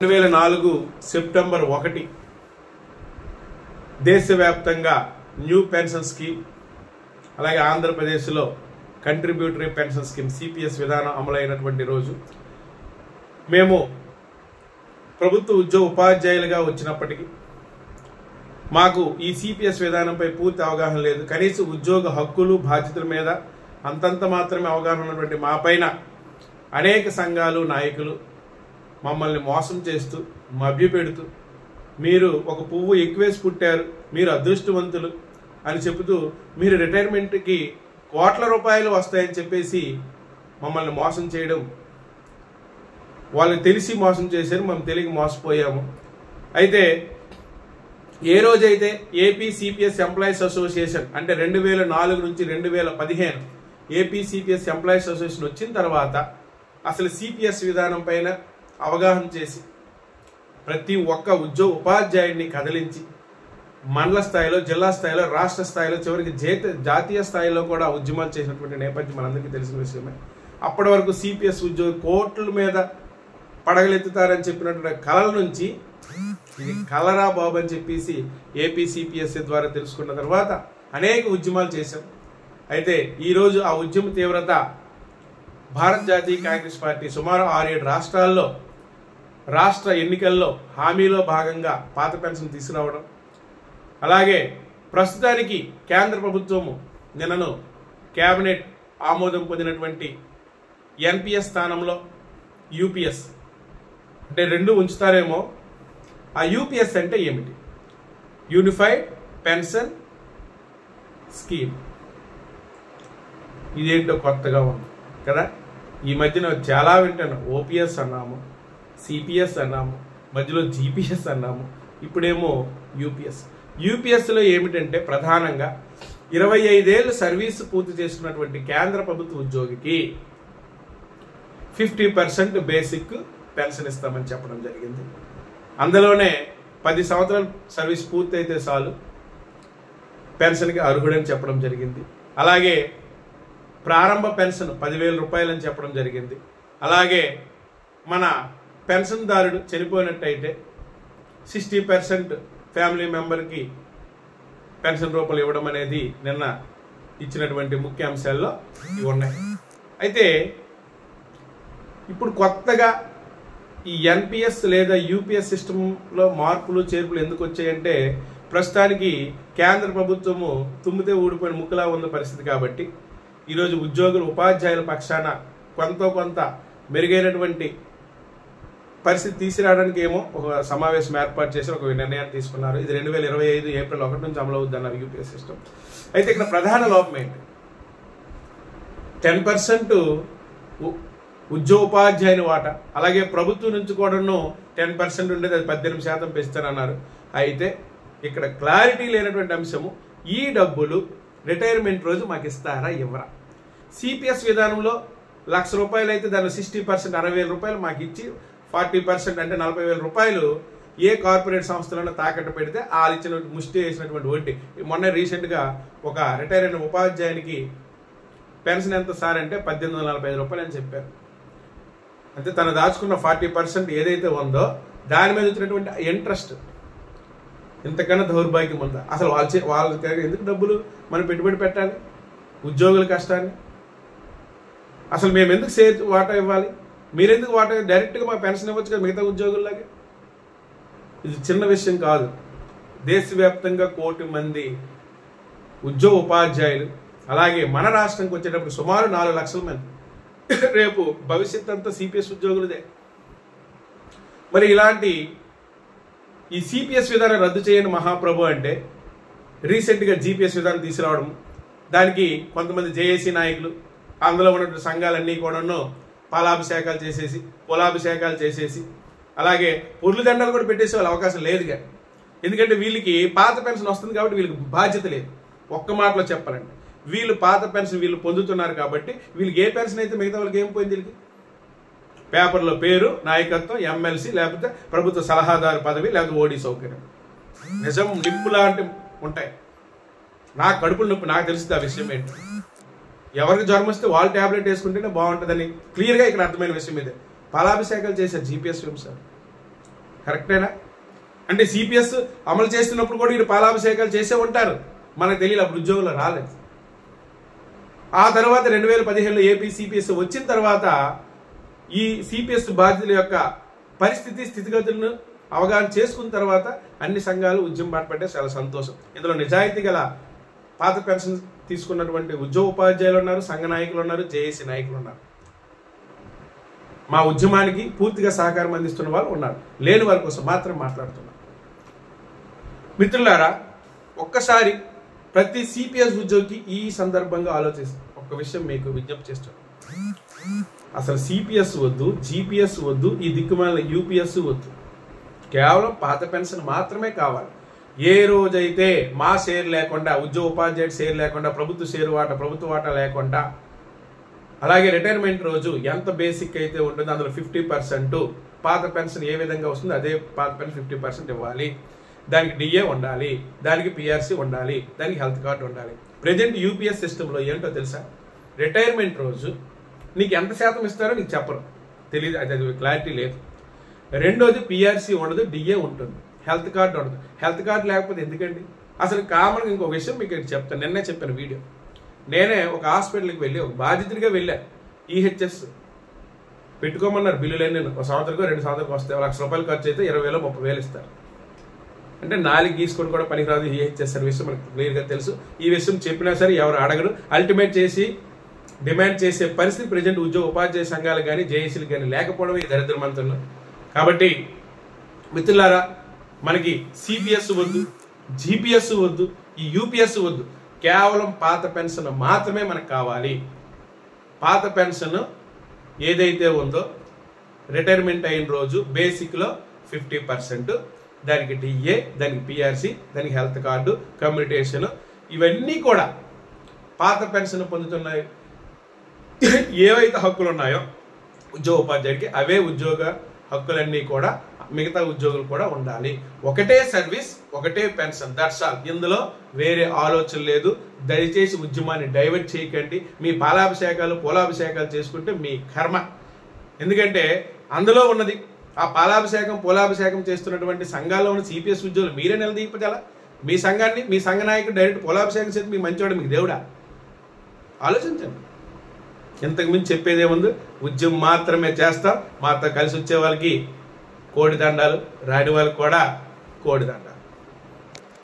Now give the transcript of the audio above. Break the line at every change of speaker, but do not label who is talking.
రెండు వేల నాలుగు సెప్టెంబర్ ఒకటి దేశవ్యాప్తంగా న్యూ పెన్షన్ స్కీమ్ అలాగే ఆంధ్రప్రదేశ్లో కంట్రిబ్యూటరీ పెన్షన్ స్కీమ్ సిపిఎస్ విధానం అమలైనటువంటి రోజు మేము ప్రభుత్వ ఉద్యోగ ఉపాధ్యాయులుగా వచ్చినప్పటికీ మాకు ఈ సిపిఎస్ విధానంపై పూర్తి అవగాహన లేదు కనీసం ఉద్యోగ హక్కులు బాధ్యతల మీద అంతంత మాత్రమే అవగాహన ఉన్నటువంటి మా పైన అనేక సంఘాలు నాయకులు మమ్మల్ని మోసం చేస్తూ మభ్యపెడుతూ మీరు ఒక పువ్వు ఎక్కువేసి పుట్టారు మీరు అదృష్టవంతులు అని చెబుతూ మీరు రిటైర్మెంట్కి కోట్ల రూపాయలు వస్తాయని చెప్పేసి మమ్మల్ని మోసం చేయడం వాళ్ళు తెలిసి మోసం చేశారు మేము తెలియక మోసపోయాము అయితే ఏ రోజైతే ఏపీ సిపిఎస్ ఎంప్లాయీస్ అసోసియేషన్ అంటే రెండు వేల నాలుగు నుంచి రెండు వేల పదిహేను ఏపీ సిపిఎస్ ఎంప్లాయీస్ అసోసియేషన్ వచ్చిన తర్వాత అసలు సిపిఎస్ విధానం పైన అవగాహన చేసి ప్రతి ఒక్క ఉద్యోగ ఉపాధ్యాయుడిని కదిలించి మండల స్థాయిలో జిల్లా స్థాయిలో రాష్ట్ర స్థాయిలో చివరికి జాతీయ జాతీయ స్థాయిలో కూడా ఉద్యమాలు చేసినటువంటి నేపథ్యం మనందరికీ తెలిసిన విషయమే అప్పటి వరకు సిపిఎస్ ఉద్యోగ కోర్టుల మీద పడగలెత్తుతారని చెప్పినటువంటి కళల నుంచి ఇది కలరా బాబు అని చెప్పేసి ఏపీ సిపిఎస్సి ద్వారా తెలుసుకున్న తర్వాత అనేక ఉద్యమాలు చేశాం అయితే ఈరోజు ఆ ఉద్యమ తీవ్రత భారత జాతీయ కాంగ్రెస్ పార్టీ సుమారు ఆరేడు రాష్ట్రాల్లో రాష్ట్ర ఎన్నికల్లో హామీలో భాగంగా పాత పెన్షన్ తీసుకురావడం అలాగే ప్రస్తుతానికి కేంద్ర ప్రభుత్వము నిన్నను కేబినెట్ ఆమోదం పొందినటువంటి ఎన్పిఎస్ స్థానంలో యూపీఎస్ అంటే రెండు ఉంచుతారేమో ఆ యూపీఎస్ అంటే ఏమిటి యూనిఫైడ్ పెన్షన్ స్కీమ్ ఇదేంటో కొత్తగా ఉంది కదా ఈ మధ్యన చాలా వింటాను ఓపీఎస్ అన్నాము సిపిఎస్ అన్నాము మధ్యలో జీపీఎస్ అన్నాము ఇప్పుడేమో యూపీఎస్ యూపీఎస్లో ఏమిటంటే ప్రధానంగా ఇరవై ఐదేళ్ళు సర్వీస్ పూర్తి చేసుకున్నటువంటి కేంద్ర ప్రభుత్వ ఉద్యోగికి ఫిఫ్టీ పర్సెంట్ బేసిక్ పెన్షన్ ఇస్తామని చెప్పడం జరిగింది అందులోనే పది సంవత్సరాల సర్వీస్ పూర్తయితే చాలు పెన్షన్కి అర్హుడని చెప్పడం జరిగింది అలాగే ప్రారంభ పెన్షన్ పదివేల రూపాయలని చెప్పడం జరిగింది అలాగే మన పెన్షన్దారుడు చనిపోయినట్టయితే సిక్స్టీ పర్సెంట్ ఫ్యామిలీ మెంబర్కి పెన్షన్ రూపాయలు ఇవ్వడం అనేది నిన్న ఇచ్చినటువంటి ముఖ్య అంశాల్లో ఇవి ఉన్నాయి అయితే ఇప్పుడు కొత్తగా ఈ ఎన్పిఎస్ లేదా యూపీఎస్ సిస్టంలో మార్పులు చేర్పులు ఎందుకు వచ్చాయంటే ప్రస్తుతానికి కేంద్ర ప్రభుత్వము తుమ్మితే ఊడిపోయిన ముక్కలా ఉన్న పరిస్థితి కాబట్టి ఈరోజు ఉద్యోగులు ఉపాధ్యాయుల పక్షాన కొంత కొంత మెరుగైనటువంటి పరిస్థితి తీసుకురావడానికి ఏమో ఒక సమావేశం ఏర్పాటు చేసి ఒక నిర్ణయాన్ని తీసుకున్నారు ఇది రెండు వేల ఇరవై ఐదు ఏప్రిల్ ఒకటి నుంచి అమలు అవుద్ది అన్నారు యూపీఎస్ సిస్టమ్ అయితే ఇక్కడ ప్రధాన లోపం ఏంటి టెన్ పర్సెంట్ ఉద్యోగోపాధ్యాయుని వాటా అలాగే ప్రభుత్వం నుంచి కూడాను టెన్ పర్సెంట్ ఉండేది అది పద్దెనిమిది శాతం పెంచుతారన్నారు అయితే ఇక్కడ క్లారిటీ లేనటువంటి అంశము ఈ డబ్బులు రిటైర్మెంట్ రోజు మాకు ఇస్తారా ఇవ్వరా సిపిఎస్ విధానంలో లక్ష రూపాయలు అయితే దానిలో సిక్స్టీ పర్సెంట్ అరవై వేల రూపాయలు మాకు ఇచ్చి ఫార్టీ పర్సెంట్ అంటే నలభై వేల రూపాయలు ఏ కార్పొరేట్ సంస్థలను తాకట్టు పెడితే వాళ్ళు ఇచ్చిన ముష్టి వేసినటువంటి వడ్డీ మొన్న రీసెంట్గా ఒక రిటైర్ అయిన ఉపాధ్యాయునికి పెన్షన్ ఎంత సార్ అంటే పద్దెనిమిది వందల నలభై ఐదు రూపాయలు అని చెప్పారు అంటే తను దాచుకున్న ఫార్టీ పర్సెంట్ ఏదైతే ఉందో దాని మీద వచ్చినటువంటి ఇంట్రెస్ట్ ఇంతకన్నా దౌర్భాగ్యం ఉందా అసలు వాళ్ళ చే- వాళ్ళ ఎందుకు డబ్బులు మనం పెట్టుబడి పెట్టాలి ఉద్యోగుల కష్టాన్ని అసలు మేము ఎందుకు సే వాటా ఇవ్వాలి మీరెందుకు వాటా డైరెక్ట్గా మా పెన్షన్ ఇవ్వచ్చు కదా మిగతా ఉద్యోగుల్లాగే ఇది చిన్న విషయం కాదు దేశవ్యాప్తంగా కోటి మంది ఉద్యోగ ఉపాధ్యాయులు అలాగే మన రాష్ట్రంకి వచ్చేటప్పుడు సుమారు నాలుగు లక్షల మంది రేపు భవిష్యత్ అంతా సిపిఎస్ ఉద్యోగులదే మరి ఇలాంటి ఈ సిపిఎస్ విధానం రద్దు చేయని మహాప్రభు అంటే రీసెంట్గా జీపీఎస్ విధానం తీసుకురావడం దానికి కొంతమంది జేఏసీ నాయకులు అందులో ఉన్నటువంటి సంఘాలన్నీ కూడాను పాలాభిషేకాలు చేసేసి పొలాభిషేకాలు చేసేసి అలాగే పొర్లు దండలు కూడా పెట్టేసే వాళ్ళ అవకాశం లేదుగా ఎందుకంటే వీళ్ళకి పాత పెన్షన్ వస్తుంది కాబట్టి వీళ్ళకి బాధ్యత లేదు ఒక్క మాటలో చెప్పాలండి వీళ్ళు పాత పెన్షన్ వీళ్ళు పొందుతున్నారు కాబట్టి వీళ్ళకి ఏ పెన్షన్ అయితే మిగతా వాళ్ళకి ఏం పోయింది వీళ్ళకి పేపర్లో పేరు నాయకత్వం ఎమ్మెల్సీ లేకపోతే ప్రభుత్వ సలహాదారు పదవి లేకపోతే ఓడి సౌకర్యం నిజం నిప్పు లాంటి ఉంటాయి నాకు కడుపులో నొప్పి నాకు తెలిసింది ఆ విషయం ఏంటి ఎవరికి జ్వరం వస్తే వాళ్ళు ట్యాబ్లెట్ వేసుకుంటేనే బాగుంటుందని క్లియర్గా ఇక్కడ అర్థమైన విషయం ఇదే పాలాభిషేకాలు చేశారు జీపీఎస్ సార్ కరెక్టేనా అంటే సిపిఎస్ అమలు చేస్తున్నప్పుడు కూడా వీరు పాలాభిషేకాలు చేసే ఉంటారు మనకు తెలియదు అప్పుడు ఉద్యోగంలో రాలేదు ఆ తర్వాత రెండు వేల పదిహేనులో ఏపీ సిపిఎస్ వచ్చిన తర్వాత ఈ సిపిఎస్ బాధ్యుల యొక్క పరిస్థితి స్థితిగతులను అవగాహన చేసుకున్న తర్వాత అన్ని సంఘాలు ఉద్యమం బాటపడ్డే చాలా సంతోషం ఇందులో నిజాయితీ గల పాత పెన్షన్ తీసుకున్నటువంటి ఉద్యోగ ఉపాధ్యాయులు ఉన్నారు సంఘ నాయకులు ఉన్నారు జేఏసీ నాయకులు ఉన్నారు మా ఉద్యమానికి పూర్తిగా సహకారం అందిస్తున్న వాళ్ళు ఉన్నారు లేని వారి కోసం మాత్రం మాట్లాడుతున్నారు మిత్రులారా ఒక్కసారి ప్రతి సిపిఎస్ ఉద్యోగికి ఈ సందర్భంగా ఆలోచిస్తాం ఒక విషయం మీకు విజ్ఞప్తి చేస్తాను అసలు సిపిఎస్ వద్దు జీపీఎస్ వద్దు ఈ దిక్కుమాల యూపీఎస్ వద్దు కేవలం పాత పెన్షన్ మాత్రమే కావాలి ఏ రోజైతే మా షేర్ లేకుండా ఉద్యోగ ఉపాధ్యాయుడు షేర్ లేకుండా ప్రభుత్వ షేర్ వాటా ప్రభుత్వ వాటా లేకుండా అలాగే రిటైర్మెంట్ రోజు ఎంత బేసిక్ అయితే ఉంటుందో అందులో ఫిఫ్టీ పర్సెంట్ పాత పెన్షన్ ఏ విధంగా వస్తుందో అదే పాత పెన్షన్ ఫిఫ్టీ పర్సెంట్ ఇవ్వాలి దానికి డిఏ ఉండాలి దానికి పిఆర్సీ ఉండాలి దానికి హెల్త్ కార్డు ఉండాలి ప్రజెంట్ యూపీఎస్ సిస్టంలో ఏంటో తెలుసా రిటైర్మెంట్ రోజు నీకు ఎంత శాతం ఇస్తారో నీకు చెప్పరు తెలియదు అది అది క్లారిటీ లేదు రెండోది పిఆర్సీ ఉండదు డిఏ ఉంటుంది హెల్త్ కార్డు ఉండదు హెల్త్ కార్డు లేకపోతే ఎందుకండి అసలు కామన్గా ఇంకో విషయం మీకు ఇక్కడ చెప్తాను నిన్నే చెప్పాను వీడియో నేనే ఒక హాస్పిటల్కి వెళ్ళి ఒక బాధితుడిగా వెళ్ళా ఈహెచ్ఎస్ పెట్టుకోమన్నారు బిల్లులు నేను ఒక సంవత్సరంకో రెండు సంవత్సరాలకు వస్తే లక్ష రూపాయలు ఖర్చు అయితే ఇరవై వేలు ముప్పై వేలు ఇస్తారు అంటే నాలుగు గీసుకొని కూడా పనికిరాదు ఈహెచ్ఎస్ సర్వీస్ మనకు క్లియర్గా తెలుసు ఈ విషయం చెప్పినా సరే ఎవరు అడగరు అల్టిమేట్ చేసి డిమాండ్ చేసే పరిస్థితి ప్రజెంట్ ఉద్యోగ ఉపాధ్యాయ సంఘాలు కానీ జేఏసీలు కానీ లేకపోవడం ఈ దరిద్రమంతులు కాబట్టి మిత్రులారా మనకి సిపిఎస్ వద్దు జిపిఎస్ వద్దు ఈ యూపీఎస్ వద్దు కేవలం పాత పెన్షన్ మాత్రమే మనకు కావాలి పాత పెన్షన్ ఏదైతే ఉందో రిటైర్మెంట్ అయిన రోజు బేసిక్లో ఫిఫ్టీ పర్సెంట్ దానికి డిఏ దానికి పిఆర్సి దానికి హెల్త్ కార్డు కమ్యూనిటేషన్ ఇవన్నీ కూడా పాత పెన్షన్ పొందుతున్నాయి ఏవైతే హక్కులు ఉన్నాయో ఉద్యోగ ఉపాధ్యాయుడికి అవే ఉద్యోగ హక్కులన్నీ కూడా మిగతా ఉద్యోగులు కూడా ఉండాలి ఒకటే సర్వీస్ ఒకటే పెన్షన్ దట్స్ ఆల్ ఇందులో వేరే ఆలోచన లేదు దయచేసి ఉద్యమాన్ని డైవర్ట్ చేయకండి మీ పాలాభిషేకాలు పూలాభిషేకాలు చేసుకుంటే మీ కర్మ ఎందుకంటే అందులో ఉన్నది ఆ పాలాభిషేకం పూలాభిషేకం చేస్తున్నటువంటి సంఘాల్లో ఉన్న సిపిఎస్ ఉద్యోగులు మీరే నిలదీయపచాలా మీ సంఘాన్ని మీ సంఘ నాయకుడు డైరెక్ట్ పూలాభిషేకం చేసి మీ మంచివాడు మీకు దేవుడా ఆలోచించండి ఇంతకు మించి చెప్పేది ఏముంది ఉద్యమం మాత్రమే చేస్తాం మాతో కలిసి వచ్చే వాళ్ళకి కోడి దండాలు రాని వాళ్ళకి కూడా కోడి దండాలు